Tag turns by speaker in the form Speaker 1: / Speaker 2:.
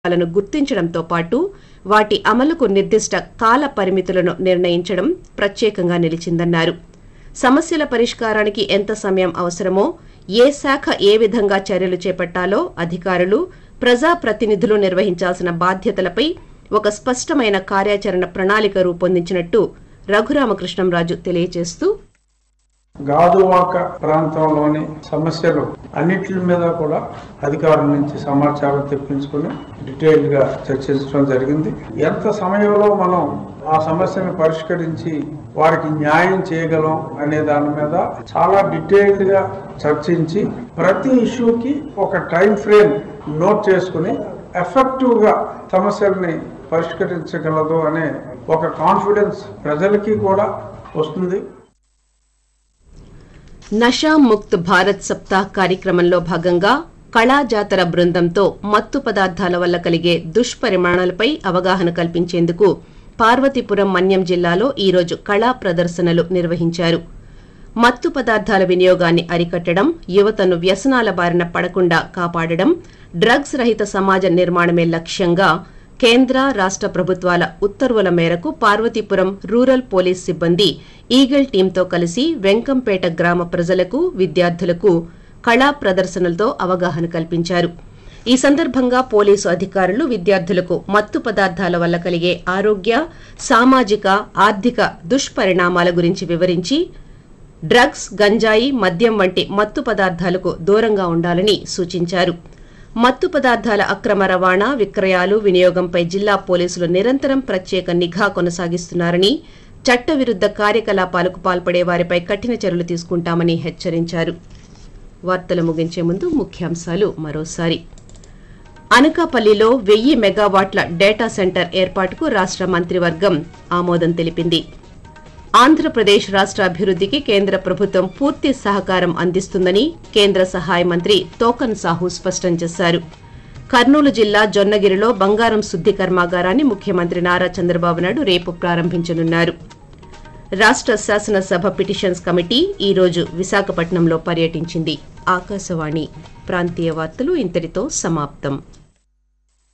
Speaker 1: లను గుర్తించడంతో పాటు వాటి అమలుకు నిర్దిష్ట కాల పరిమితులను నిర్ణయించడం ప్రత్యేకంగా నిలిచిందన్నారు సమస్యల పరిష్కారానికి ఎంత సమయం అవసరమో ఏ శాఖ ఏ విధంగా చర్యలు చేపట్టాలో అధికారులు ప్రజాప్రతినిధులు నిర్వహించాల్సిన బాధ్యతలపై ఒక స్పష్టమైన కార్యాచరణ ప్రణాళిక రూపొందించినట్టు రఘురామకృష్ణంరాజు తెలియజేస్తూ
Speaker 2: గాజువాక ప్రాంతంలోని సమస్యలు అన్నిటి మీద కూడా అధికారుల నుంచి సమాచారం తెప్పించుకుని డీటెయిల్ గా చర్చించడం జరిగింది ఎంత సమయంలో మనం ఆ సమస్యను పరిష్కరించి వారికి న్యాయం చేయగలం అనే దాని మీద చాలా డీటెయిల్డ్ గా చర్చించి ప్రతి ఇష్యూకి ఒక టైం ఫ్రేమ్ నోట్ చేసుకుని ఎఫెక్టివ్ గా సమస్యల్ని పరిష్కరించగలదు అనే ఒక కాన్ఫిడెన్స్ ప్రజలకి కూడా వస్తుంది
Speaker 1: నషా ముక్త్ భారత్ సప్తాహ్ కార్యక్రమంలో భాగంగా కళా జాతర బృందంతో మత్తు పదార్థాల వల్ల కలిగే దుష్పరిమాణాలపై అవగాహన కల్పించేందుకు పార్వతీపురం మన్యం జిల్లాలో ఈరోజు కళా ప్రదర్శనలు నిర్వహించారు మత్తు పదార్థాల వినియోగాన్ని అరికట్టడం యువతను వ్యసనాల బారిన పడకుండా కాపాడడం డ్రగ్స్ రహిత సమాజ నిర్మాణమే లక్ష్యంగా కేంద్ర రాష్ట ప్రభుత్వాల ఉత్తర్వుల మేరకు పార్వతీపురం రూరల్ పోలీస్ సిబ్బంది ఈగల్ టీంతో కలిసి వెంకంపేట గ్రామ ప్రజలకు విద్యార్థులకు కళా ప్రదర్శనలతో అవగాహన కల్పించారు ఈ సందర్భంగా పోలీసు అధికారులు విద్యార్థులకు మత్తు పదార్థాల వల్ల కలిగే ఆరోగ్య సామాజిక ఆర్థిక దుష్పరిణామాల గురించి వివరించి డ్రగ్స్ గంజాయి మద్యం వంటి మత్తు పదార్థాలకు దూరంగా ఉండాలని సూచించారు మత్తు పదార్థాల అక్రమ రవాణా విక్రయాలు వినియోగంపై జిల్లా పోలీసులు నిరంతరం ప్రత్యేక నిఘా కొనసాగిస్తున్నారని చట్టవిరుద్ధ కార్యకలాపాలకు పాల్పడే వారిపై కఠిన చర్యలు తీసుకుంటామని హెచ్చరించారు వార్తలు ముగించే ముందు ముఖ్యాంశాలు మరోసారి అనకాపల్లిలో వెయ్యి మెగావాట్ల డేటా సెంటర్ ఏర్పాటుకు రాష్ట మంత్రివర్గం ఆమోదం తెలిపింది ఆంధ్రప్రదేశ్ రాష్ట అభివృద్ధికి కేంద్ర ప్రభుత్వం పూర్తి సహకారం అందిస్తుందని కేంద్ర సహాయ మంత్రి తోకన్ సాహు స్పష్టం చేశారు కర్నూలు జిల్లా జొన్నగిరిలో బంగారం శుద్ది కర్మాగారాన్ని ముఖ్యమంత్రి నారా చంద్రబాబు నాయుడు రేపు ప్రారంభించనున్నారు రాష్ట శాసనసభ పిటిషన్స్ కమిటీ ఈ రోజు విశాఖపట్నంలో పర్యటించింది ఆకాశవాణి ప్రాంతీయ వార్తలు ఇంతటితో సమాప్తం